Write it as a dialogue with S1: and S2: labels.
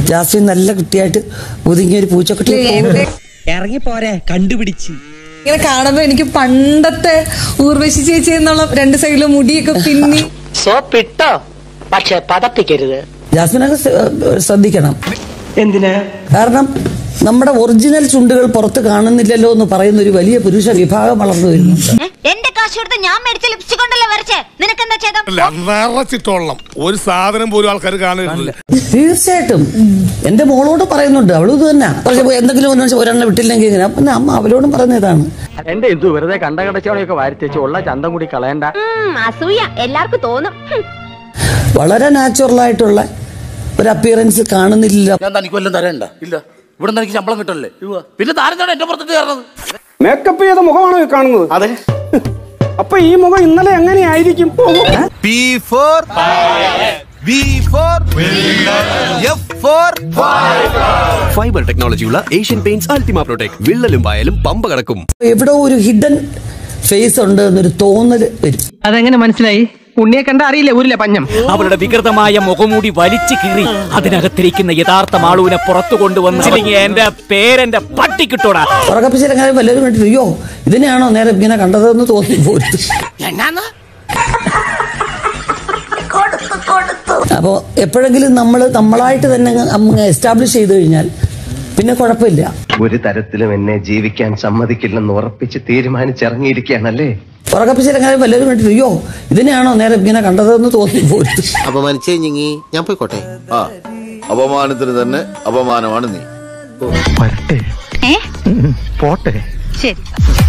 S1: Jasmine നല്ല കുട്ടിയായിട്ട് ഒതുങ്ങിയ ഒരു പൂച്ചക്കുട്ടി
S2: എന്റെ
S3: ഇറങ്ങി പോരെ കണ്ടുപിടിച്ച്
S2: ഇങ്ങനെ കാണുമ്പോ എനിക്ക് പണ്ടത്തെ ഊർവശി ചേച്ചി എന്നുള്ള രണ്ട് സൈഡിലും മുടിയൊക്കെ പിന്നി
S4: സോപ്പിട്ടോ പക്ഷെ പതപ്പിക്കരുത്
S1: ജാസ്മിനൊക്കെ ശ്ര- ശ്രദ്ധിക്കണം
S3: എന്തിനാ
S1: കാരണം നമ്മുടെ ഒറിജിനൽ ചുണ്ടുകൾ പുറത്ത് കാണുന്നില്ലല്ലോ എന്ന് പറയുന്ന ഒരു വലിയ പുരുഷ വിഭാഗം വളർന്നു വരുന്നുണ്ട്
S5: എന്റെ കാശ് കൊടുത്ത് ഞാൻ മേടിച്ച ലിപ്സ്റ്റിക് കൊണ്ടല്ലേ വരച്ചേ നിനക്കെന്താ ചെയ്തം
S6: നിറച്ചിട്ടോളം ഒരു സാധനം പോലും ആൾക്കാർ കാണരുത്
S1: തീർച്ചയായിട്ടും എന്റെ മോളോട് പറയുന്നുണ്ട് അവളും ഇത് തന്നെ പക്ഷെ എന്തെങ്കിലും ഒന്ന് വെച്ചാൽ ഒരെണ്ണം വിട്ടില്ലെങ്കിൽ ഇങ്ങനെ പിന്നെ അമ്മ അവരോടും പറയുന്നതാണ്
S7: എന്റെ എന്തു വെറുതെ കണ്ട കടച്ചവണയൊക്കെ വാരിത്തേച്ച് ഉള്ള ചന്തം കൂടി കളയണ്ട
S5: അസൂയ എല്ലാവർക്കും തോന്നും ഹും.
S1: വളരെ നാച്ചുറൽ ആയിട്ടുള്ള ഒരു അപ്പിയറൻസ് കാണുന്നില്ല
S8: ഞാൻ തനിക്ക് വല്ലതും തരണ്ട ഇല്ല ഇവിടെ നിന്ന് എനിക്ക് ശമ്പളം കിട്ടല്ലേ പിന്നെ താരം എന്റെ പുറത്തിട്ട് കയറുന്നത്
S9: മേക്കപ്പ് ചെയ്ത മുഖമാണോ ഈ കാണുന്നത്
S8: അതെ
S9: അപ്പൊ ഈ മുഖം ഇന്നലെ എങ്ങനെയായിരിക്കും
S10: ഫൈബർ ടെക്നോളജിയുള്ള ഏഷ്യൻ പെയിന്റ്സ് അൾട്ടിമ പ്രൊട്ടക്ട് വിള്ളലും പായലും പമ്പ കടക്കും
S1: എവിടോ ഒരു ഹിഡൻ ഫേസ് ഉണ്ട് എന്നൊരു തോന്നൽ വരും
S3: അതെങ്ങനെ മനസ്സിലായി ഉണ്ണിയെ കണ്ട അറിയില്ല ഊരിലെ പഞ്ഞം
S11: അവളുടെ വികൃതമായ മുഖമൂടി വലിച്ചു കീറി അതിനകത്തിരിക്കുന്ന യഥാർത്ഥ മാളുവിനെ പുറത്തു കൊണ്ടുവന്നില്ലെങ്കിൽ എന്റെ പേരെന്റെ പട്ടിക്കിട്ടോടാ
S1: ഉറക്കപ്പിച്ചിരങ്ങനെ വല്ലവരും കണ്ടിട്ട് അയ്യോ ഇതിനെയാണോ നേരെ ഇങ്ങനെ കണ്ടതെന്ന് തോന്നി പോയിട്ട് അപ്പോൾ എപ്പോഴെങ്കിലും നമ്മൾ നമ്മളായിട്ട് തന്നെ എസ്റ്റാബ്ലിഷ് ചെയ്ത് കഴിഞ്ഞാൽ പിന്നെ കുഴപ്പമില്ല
S12: ഒരു തരത്തിലും എന്നെ ജീവിക്കാൻ സമ്മതിക്കില്ലെന്ന് ഉറപ്പിച്ച് തീരുമാനിച്ചിറങ്ങിയിരിക്കുകയാണല്ലേ
S1: ഉറക്കപ്പിച്ചിരങ്ങനെ വല്ലവരും കണ്ടിട്ട് അയ്യോ ഇതിനെയാണോ നേരെ ഇങ്ങനെ കണ്ടതെന്ന് തോന്നി പോയിട്ട്
S10: അപമാനിച്ചേ ഞാൻ പോയിക്കോട്ടെ
S6: ആ അപമാനത്തിന് തന്നെ അപമാനമാണ് നീ
S5: ഏ
S9: പോട്ടെ
S5: ശരി